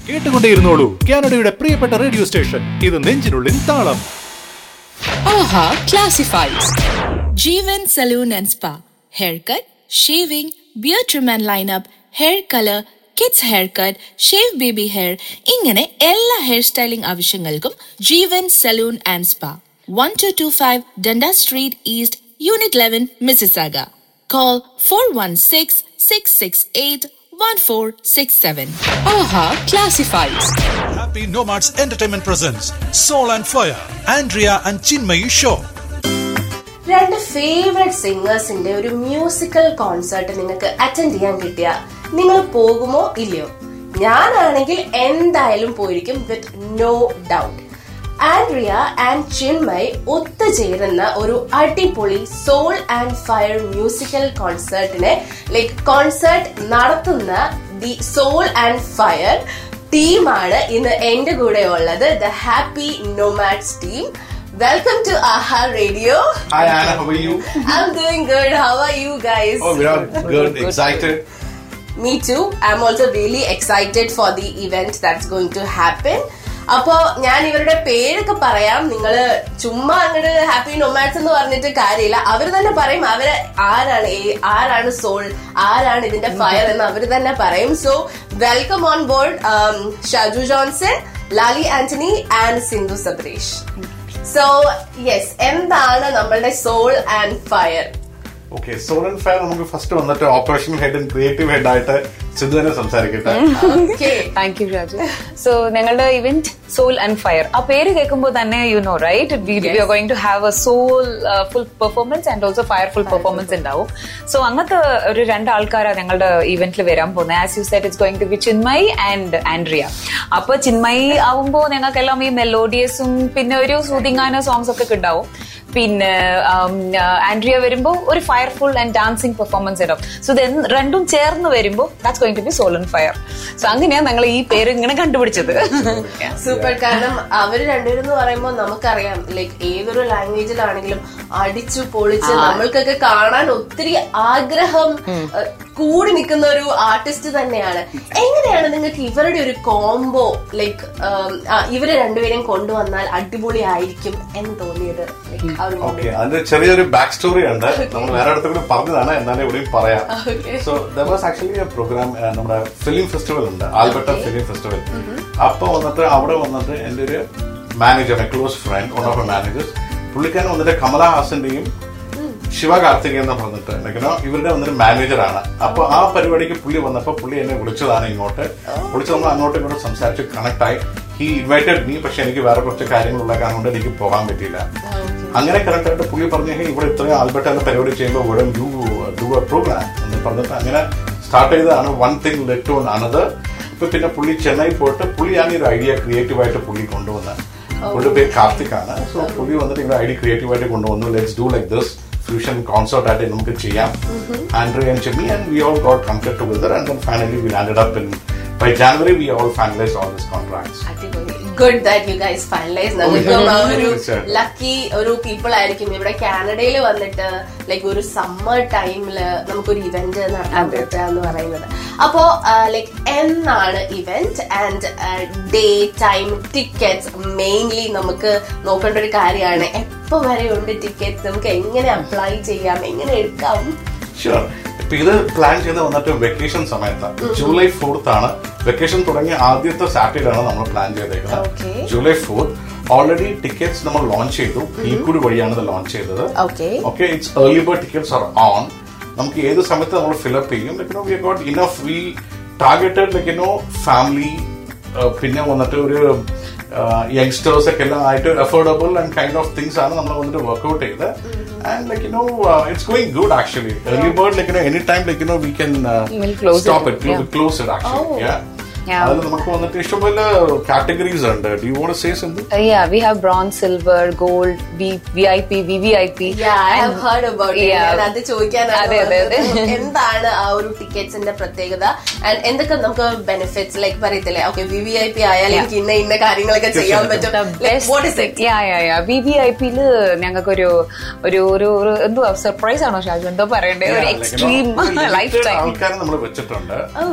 കേട്ടുകൊണ്ടേയിരുന്നോളൂ കാനഡയുടെ പ്രിയപ്പെട്ട radio station ഇത് നെഞ്ചിനുള്ളിൽ താളം Aha Classifieds. Jeevan Saloon and Spa. Haircut, shaving, beard trim and lineup, hair color, kids hair cut shave baby hair ഇങ്ങനെ എല്ലാ hair styling ആവശ്യങ്ങൾക്കും Jeevan salon and spa one two two five Dundas street east unit eleven Mississauga call four one six six six eight one four six seven Aaha classifieds Happy Nomads Entertainment presents Soul and Fire, Andrea and Chinmayi Show. രണ്ട് favourite സിംഗേഴ്സിന്റെ ഒരു musical concert നിങ്ങൾക്ക് attend ചെയ്യാൻ കിട്ടിയ നിങ്ങൾ പോകുമോ ഇല്ലയോ ഞാനാണെങ്കിൽ എന്തായാലും പോയിരിക്കും with no doubt Andrea and Chinmayi ഒത്തുചേരുന്ന ഒരു അടിപൊളി സോൾ ആൻഡ് ഫയർ മ്യൂസിക്കൽ കോൺസേർട്ടിനെ ലൈക്ക് കോൺസേർട്ട് നടത്തുന്ന ദി സോൾ ആൻഡ് ഫയർ ടീമാണ് ഇന്ന് എന്റെ കൂടെ ഉള്ളത് the happy nomads team welcome to Aaha radio Hi Anna, how are you? I'm doing good. How are you guys? Oh, we are good, excited. Me too. I'm also really excited for the event that's going to happen. അപ്പോ ഞാൻ ഇവരുടെ പേരൊക്കെ പറയാം നിങ്ങൾ ചുമ്മാ അങ്ങോട്ട് happy nomads എന്ന് പറഞ്ഞിട്ട് കാര്യമില്ല അവർ തന്നെ പറയും അവര് ആരാണ് ഏ- ആരാണ് സോൾ ആരാണ് ഇതിന്റെ ഫയർ എന്ന് അവർ തന്നെ പറയും so welcome on board Shaju Johnson Lali Antony and Sindhu Sabresh so yes എന്താണ് നമ്മളുടെ soul and fire okay soul and fire നമുക്ക് ഫസ്റ്റ് വന്നിട്ട് operation head and creative head ആയിട്ട് സിദ്ധു തന്നെ സംസാരിക്കട്ടെ okay thank you Raju so ഞങ്ങളുടെ ഇവന്റ് സോൾ ആൻഡ് ഫയർ ആ പേര് കേൾക്കുമ്പോൾ തന്നെ you know right we we are going to have a soul full performance and also fire full performance ഉണ്ടാവും so അങ്ങനത്തെ ഒരു രണ്ട് ആൾക്കാരാണ് ഞങ്ങളുടെ ഇവന്റിൽ വരാൻ പോകുന്നത് as you set it's going to be Chinmayi and Andrea അപ്പൊ ചിന്മയി ആവുമ്പോൾ ഞങ്ങൾക്കെല്ലാം ഈ മെലോഡിയസും പിന്നെ ഒരു സൂതിങ്ങാന സോങ്സ് ഒക്കെ ഉണ്ടാവും പിന്നെ ആൻഡ്രിയ വരുമ്പോ ഒരു ഫയർഫുൾ ആൻഡ് ഡാൻസിങ് പെർഫോമൻസ് ഉണ്ടാവും സോ ഇത് എന്ത് രണ്ടും ചേർന്ന് വരുമ്പോ that's going to be soul and fire so അങ്ങനെയാണ് ഞങ്ങൾ ഈ പേര് ഇങ്ങനെ കണ്ടുപിടിച്ചത് സൂപ്പർ കാരണം അവര് രണ്ടുപേരും എന്ന് പറയുമ്പോൾ നമുക്കറിയാം ലൈക്ക് ഏതൊരു ലാംഗ്വേജിലാണെങ്കിലും അടിച്ചു പൊളിച്ച് നമ്മൾക്കൊക്കെ കാണാൻ ഒത്തിരി ആഗ്രഹം ഏഹ്, കൂടി നിൽക്കുന്ന ഒരു ആർട്ടിസ്റ്റ് തന്നെയാണ് എങ്ങനെയാണ് നിങ്ങൾക്ക് ഇവരുടെ ഒരു കോംബോ ലൈക്ക് ഇവര് രണ്ടുപേരെയും കൊണ്ടുവന്നാൽ അടിപൊളിയായിരിക്കും എന്ന് തോന്നിയത് Like, ആ ഒരു ഓക്കെ moment. അതിന്റെ ചെറിയൊരു ബാക്ക് സ്റ്റോറി ഉണ്ട് നമ്മൾ വേറെ അടുത്ത് കൂടി പറഞ്ഞതാണ് എന്നാലും ഇവിടെയും പറയാം Okay. So there was actually a program നമ്മുടെ ഫിലിം ഫെസ്റ്റിവൽ ഉണ്ട് ആൽബർട്ട ഫിലിം ഫെസ്റ്റിവൽ അപ്പൊ വന്നിട്ട് അവിടെ വന്നിട്ട് എന്റെ ഒരു manager my close friend one of managers പുള്ളിക്കാരൻ വന്നിട്ട് കമലഹാസന്റെയും ശിവ കാർത്തിക് എന്ന് പറഞ്ഞിട്ട് എനിക്കോ ഇവരുടെ വന്നൊരു മാനേജറാണ് അപ്പൊ ആ പരിപാടിക്ക് പുള്ളി വന്നപ്പോ പുള്ളി എന്നെ വിളിച്ചതാണ് ഇങ്ങോട്ട് വിളിച്ച് നമ്മൾ അങ്ങോട്ടും ഇങ്ങോട്ടും സംസാരിച്ച് കണക്ട് ആയി ഹി ഇൻവൈറ്റഡ് മീ പക്ഷെ എനിക്ക് വേറെ കുറച്ച് കാര്യങ്ങളുള്ള കാരണം കൊണ്ട് എനിക്ക് പോകാൻ പറ്റിയില്ല അങ്ങനെ കറക്റ്റ് ആയിട്ട് പുള്ളി പറഞ്ഞു "ഹേയ്, ഇവിടെ ഇത്രയും ആൽബർട്ട് എന്ന പരിപാടി ചെയ്യുമ്പോൾ ഇവിടെ യു ഡു എ പ്രോഗ്രാം എന്ന് പറഞ്ഞിട്ട് അങ്ങനെ സ്റ്റാർട്ട് ചെയ്തതാണ് one thing led to another ഇപ്പൊ പിന്നെ പുള്ളി ചെന്നൈ പോയിട്ട് പുള്ളിയാണ് ഈ ഒരു ഐഡിയ ക്രിയേറ്റീവ് ആയിട്ട് പുള്ളി കൊണ്ടുവന്നത് പുള്ളി പേര് കാർത്തിക് ആണ് സോ പുള്ളി വന്നിട്ട് ഇങ്ങനെ ഐഡിയ ക്രിയേറ്റീവ് ആയിട്ട് കൊണ്ടുവന്നു let's do like this fusion concert ആയിട്ട് നമുക്ക് ചെയ്യാം Andrea and Chinmayi and we all got complete together and then finally we landed up in by January we all finalise all this contracts good that you guys finalise നമുക്കും ആ ഒരു തീർച്ചയായിട്ടും. Lucky ഒരു people ആയിരിക്കും ഇവിടെ കാനഡയിൽ വന്നിട്ട് ലൈക്ക് ഒരു സമ്മർ ടൈമില് നമുക്കൊരു ഇവന്റ് നടത്താൻ പറ്റുക എന്ന് പറയുന്നത് അപ്പോ ലൈക്ക് എന്നാണ് event and day time tickets mainly നമുക്ക് നോക്കേണ്ട ഒരു കാര്യമാണ് എപ്പോ വരെ ഉണ്ട് ടിക്കറ്റ്സ് നമുക്ക് എങ്ങനെ അപ്ലൈ ചെയ്യാം എങ്ങനെ എടുക്കാം ഷുവർ ഇപ്പൊ ഇത് പ്ലാൻ ചെയ്ത് വന്നിട്ട് വെക്കേഷൻ സമയത്ത് ജൂലൈ ഫോർത്ത് ആണ് വെക്കേഷൻ തുടങ്ങിയ ആദ്യത്തെ സാറ്റർഡേ ആണ് നമ്മൾ പ്ലാൻ Okay. ചെയ്തേക്കുന്നത് ജൂലൈ ഫോർത്ത് ഓൾറെഡി ടിക്കറ്റ്സ് നമ്മൾ ലോഞ്ച് ചെയ്തു ഈ കൂടി വഴിയാണ് ഇത് ലോഞ്ച് ചെയ്തത് okay okay it's early bird tickets are on നമുക്ക് ഏത് സമയത്ത് നമ്മൾ ഫിലപ്പ് ചെയ്യും like we got enough we targeted like you know family പിന്നെ വന്നിട്ട് ഒരു യങ്സ്റ്റേഴ്സ് ഒക്കെ എല്ലാം ആയിട്ട് affordable and kind of things ആണ് നമ്മൾ വന്നിട്ട് വർക്ക്ഔട്ട് ചെയ്ത് and like you know it's going good actually early bird like you know any time like you know we can We'll close it. Stop it Yeah. Close it actually Yeah. അതിൽ നമുക്ക് വന്നിട്ട് ഇഷ്ടംപോലെ categories ഉണ്ട് do you want say something yeah we have bronze silver gold v vip vvip Yeah, I have heard about it. Yeah. ഞാൻ അത് ചോദിക്കാനാണ് അതെ, അതെ, അതെ. വന്നത്. എന്താണ് ആ ഒരു ടിക്കറ്റ്സിന്റെ പ്രത്യേകത ആൻഡ് എന്തൊക്കെ നമുക്ക് ബെനിഫിറ്റ്സ് ലൈക്ക് പറയത്തില്ലേ okay V V I P ആയാൽ Yeah. എനിക്ക് ഇന്ന ഇന്ന കാര്യങ്ങളൊക്കെ ചെയ്യാൻ പറ്റും what is it V V I പിയില് ഞങ്ങൾക്കൊരു ഒരു ഒരു ഒരു എന്തുവാ സർപ്രൈസ് ആണോ ഷാജു എന്തോ പറയണ്ടേ ഒരു എക്സ്ട്രീം ലൈഫ് ടൈം ആൾക്കാരെ നമ്മൾ വെച്ചിട്ടുണ്ട്